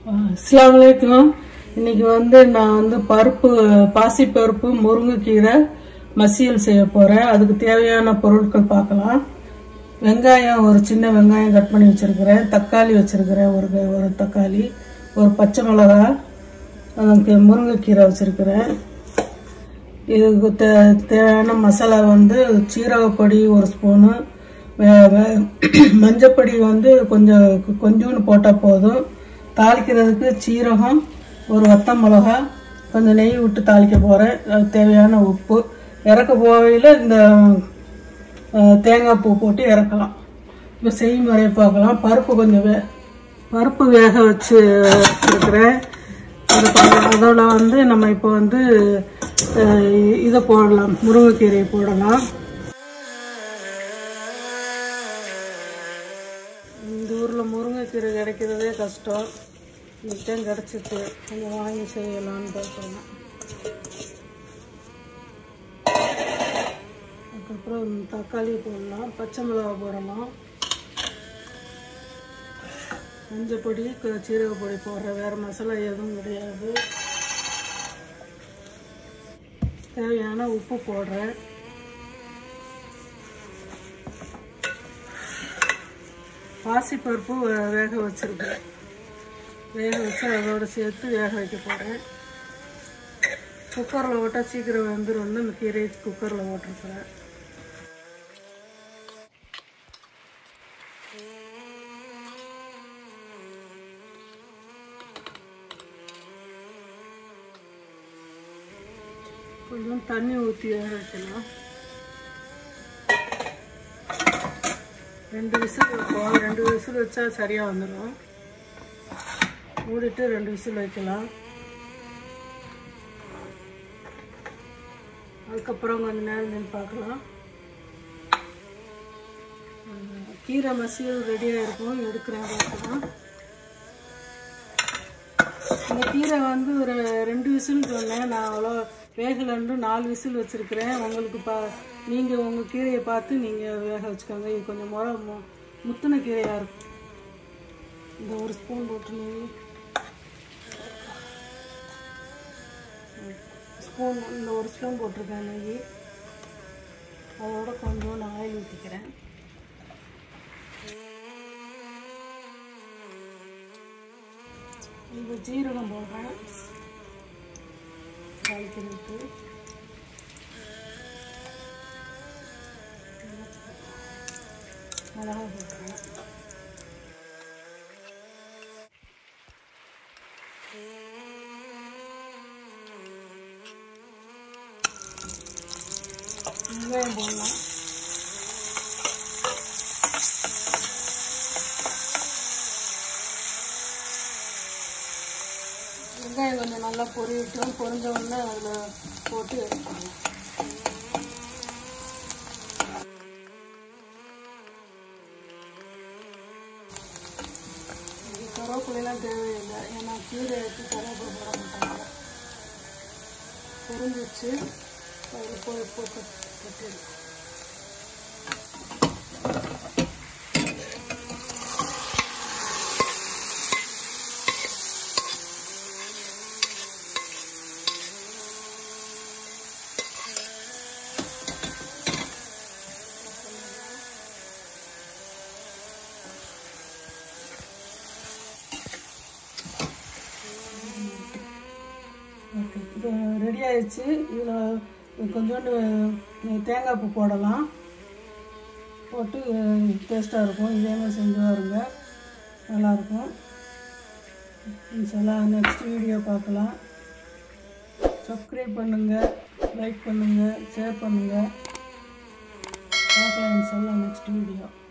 அஸ்ஸலாமு அலைக்கும் இன்னைக்கு வந்து நான் வந்து பருப்பு பாசிப்பருப்பு முருங்கைக்கீரை மசியல் செய்ய போறேன் அதுக்கு தேவையான பொருட்கள் பார்க்கலாம் வெங்காயம் ஒரு சின்ன வெங்காயம் கட் பண்ணி வச்சிருக்கிறேன் தக்காளி வச்சிருக்கிறேன் ஒரு க- ஒரு தக்காளி ஒரு பச்சை மிளகா அதுக்கு முருங்கைக்கீரை வச்சிருக்கிறேன் இதுக்கு தே- தேவையான மசாலா வந்து சீரகப்பொடி ஒரு ஸ்பூனு வே- வே- மஞ்சப்பொடி வந்து கொஞ்சம் கொஞ்சோண்டு போட்டால் போதும் தாளிக்கிறதுக்கு சீரகம் ஒரு வத்த மிளகா கொஞ்சம் நெய் விட்டு தாளிக்க போகிறேன் அதுக்கு தேவையான உப்பு இறக்க போகையில் இந்த அஹ், தேங்காய் பூ போட்டு இறக்கலாம் இப்போ செய்முறையை பார்க்கலாம் பருப்பு கொஞ்சம் வே பருப்பு வேக வச்சு இருக்கிறேன் அது பா- அதோட வந்து நம்ம இப்போ வந்து அஹ், இதை போடலாம் முருங்கைக்கீரையை போடலாம் இந்த ஊரில் முருங்கைக்கீரை கிடைக்கிறதே கஷ்டம் இன்னைக்கு கிடச்சிட்டு கொஞ்சம் வாங்கி செய்யலாம்னு பார்க்கலாம் அதுக்கப்புறம் தக்காளி போடலாம் பச்சை மிளகா போடலாம் மஞ்சள் பொடி க- சீரக பொடி போடுற வேறு மசாலா எதுவும் கிடையாது தேவையான உப்பு போடுறேன் பாசிப்பருப்பு வே- வேக வச்சிருக்கேன் வேக வச்சு அதோட சேர்த்து வேக வைக்க போகிறேன் குக்கரில் போட்டால் சீக்கிரம் வெந்துரும்னு இந்த கீரையை குக்கரில் போட்டிருக்கிறேன் கொஞ்சம் தண்ணி ஊற்றி வேக வைக்கலாம் ரெண்டு விசில் வைப்போம் ரெண்டு விசில் வச்சா சரியாக வந்துடும் மூடிட்டு ரெண்டு விசில் வைக்கலாம் அதுக்கப்புறம் கொஞ்சம் நேரம் நின்று பார்க்கலாம் உம், கீரை மசியல் ரெடியாக இருக்கும் எடுக்கிறேன் பார்க்கலாம் இந்த கீரை வந்து ஒரு ரெண்டு விசில் சொன்னேன் நான் அவ்வளோ வேகலன்னு நாலு விசில் வச்சுருக்கிறேன் உங்களுக்கு பா நீங்கள் உங்கள் கீரையை பார்த்து நீங்கள் வேக வச்சுக்கோங்க இது கொஞ்சம் முறை மு முத்தின கீரையாக இருக்கும் இந்த ஒரு ஸ்பூன் போட்டு நெய் ஸ்பூன் இந்த ஒரு ஸ்பூன் போட்டிருக்கேன் நெய் அதோட கொஞ்சம் நான் ஆயில் ஊற்றிக்கிறேன் இது ஜீரகம் போடுறேன் தாளிக்கிறதுக்கு மிளகா போட்டுறேன் வெங்காயம் போடலாம் வெங்காயம் கொஞ்சம் நல்லா பொரியட்டும் பொரிஞ்ச உடனே அதில் போட்டு எடுத்துக்கலாம் இது கருவேப்பிலாம் தேவையில்லை ஏன்னா கீரை எடுத்து கருவேப்பிலை போட மாட்டாங்க பொரிஞ்சிச்சு அதில் போய் போட்டு கொட்டிடலாம் ஓகே இது ரெடி ஆயிடுச்சு இதில் கொஞ்சோண்டு தேங்காய் பூ போடலாம் போட்டு டேஸ்ட்டாக இருக்கும் இதே மாதிரி செஞ்சு பாருங்க நல்லாயிருக்கும் இன்ஷால்லா நெக்ஸ்ட் வீடியோ பார்க்கலாம் சப்ஸ்கிரைப் பண்ணுங்கள் லைக் பண்ணுங்கள் ஷேர் பண்ணுங்கள் பார்க்கலாம் இன்ஷால்லா நெக்ஸ்ட் வீடியோ